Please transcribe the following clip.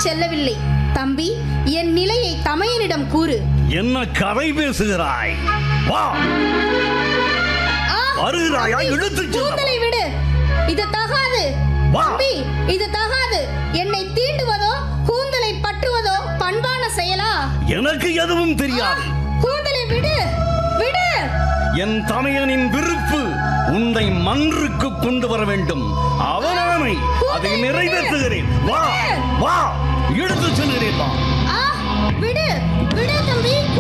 செல்லவில்லை தம்பி என் நிலையை தமையனிடம் கூறு என்ன கதை பேசுகிறாய் வா ஆ, வருகிறாயா தம்பி, இழுத்துச் செல்ல கூந்தலை விடு இது தகாது வா. தம்பி இது தகாது என்னை தீண்டுவதோ கூந்தலை பற்றுவதோ பண்பான செயலா எனக்கு எதுவும் ஆ, தெரியாது கூந்தலை விடு விடு என் தமையனின் விருப்பு உன்னை மன்றுக்கு கொண்டு வர வேண்டும் அவனானை அதை நிறைவேற்றுகிறேன் வா வா எடுத்து செல்கிறேன் வா ஆ விடு விடு தம்பி